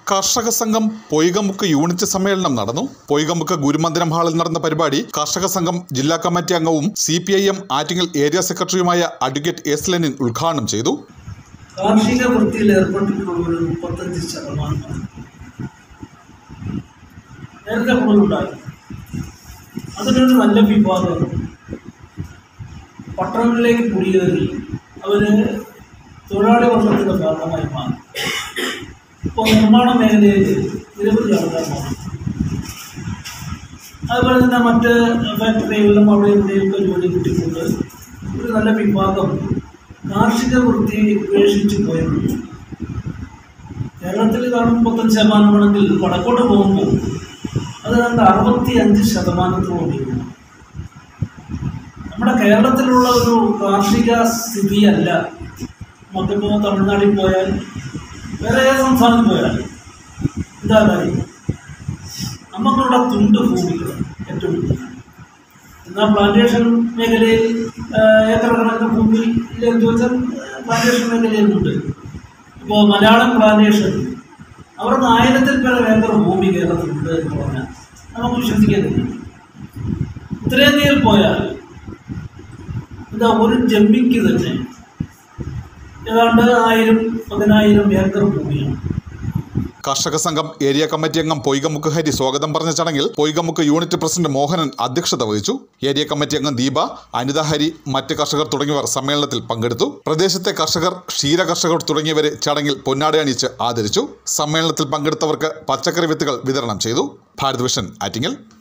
കർഷക സംഘം പൊയ്കമുക്ക് യൂണിറ്റ് സമ്മേളനം നടന്നു പൊയ്കമുക്ക് ഗുരുമന്ദിരം ഹാളിൽ നടന്ന പരിപാടി കർഷക സംഘം ജില്ലാ കമ്മിറ്റി അംഗവും C P I M Attingal area സെക്രട്ടറിയുമായ അഡ്വക്കേറ്റ് എസ് ലെനിൻ ഉദ്ഘാടനം ചെയ്തു കാർഷിക വൃത്തിയിൽ ഏർപ്പെട്ടിട്ടുള്ള ഒരു മുപ്പത്തഞ്ച് ശതമാനമാണ് നേരത്തെ കൂടുതലുണ്ടായി അതിനൊരു നല്ല വിഭാഗം പട്ടണങ്ങളിലേക്ക് കുടിയേറി അവര് തൊഴിലാളി വർഗത്തിന്റെ ഭാഗമായി മാറി ഇപ്പോൾ നിർമ്മാണ മേഖലയിൽ നിരവധി ആൾക്കാർ മാറി അതുപോലെ തന്നെ മറ്റ് ഫാക്ടറികളിലും അവിടെ ഇവിടെയൊക്കെ ജോലി കിട്ടിക്കൊണ്ട് ഒരു നല്ല വിഭാഗം കാർഷിക വൃത്തി ഉപേക്ഷിച്ച് പോയിട്ടുണ്ട് കേരളത്തിൽ ഇതാണ് മുപ്പത്തഞ്ച് ശതമാനമാണെങ്കിൽ വടക്കോട്ട് പോകുമ്പോൾ അത് രണ്ട് അറുപത്തി അഞ്ച് ശതമാനത്തോളം ഉയരുന്നു നമ്മുടെ കേരളത്തിലുള്ള ഒരു കാർഷിക സ്ഥിതിയല്ല നമുക്കിപ്പോൾ തമിഴ്നാട്ടിൽ പോയാൽ വേറെ ഏത് സംസ്ഥാനത്ത് പോയാൽ എന്താ കാര്യം നമുക്കിവിടെ തുണ്ട് ഭൂമികൾ ഏറ്റവും കൂടുതൽ എന്നാൽ പ്ലാന്റേഷൻ മേഖലയിൽ ആ, ഏക്കർ കണക്കിന് ഭൂമി ഇല്ലെന്ന് ചോദിച്ചാൽ പ്ലാന്റേഷൻ മേഖലയിലുണ്ട് ഇപ്പോൾ മലയാളം പ്ലാന്റേഷൻ അവർക്ക് ആയിരത്തിൽ പേരെ ഏക്കർ ഭൂമി കേരളത്തിലുണ്ട് എന്ന് പറഞ്ഞാൽ നമുക്ക് വിശ്വസിക്കാൻ കഴിയും ഉത്തരേന്ത്യയിൽ പോയാൽ ഇതാ ഒരു ജമ്മിക്ക് തന്നെ ഏതാണ്ട് ആയിരം പതിനായിരം ഏക്കർ ഭൂമിയാണ് കർഷക സംഘം ഏരിയ കമ്മിറ്റി അംഗം പൊയ്കമുക്ക് ഹരി സ്വാഗതം പറഞ്ഞ ചടങ്ങിൽ പൊയ്കമുക്ക് യൂണിറ്റ് പ്രസിഡന്റ് മോഹനൻ അധ്യക്ഷത വഹിച്ചു ഏരിയ കമ്മിറ്റി അംഗം ദീപ അനിത ഹരി മറ്റ് കർഷകർ തുടങ്ങിയവർ സമ്മേളനത്തിൽ പങ്കെടുത്തു പ്രദേശത്തെ കർഷകർ ക്ഷീര കർഷകർ തുടങ്ങിയവരെ ചടങ്ങിൽ പൊന്നാട അണിയിച്ച് ആദരിച്ചു സമ്മേളനത്തിൽ പങ്കെടുത്തവർക്ക് പച്ചക്കറി വിത്തുകൾ വിതരണം ചെയ്തു ഭാരത് വിഷൻ ആറ്റിങ്ങൽ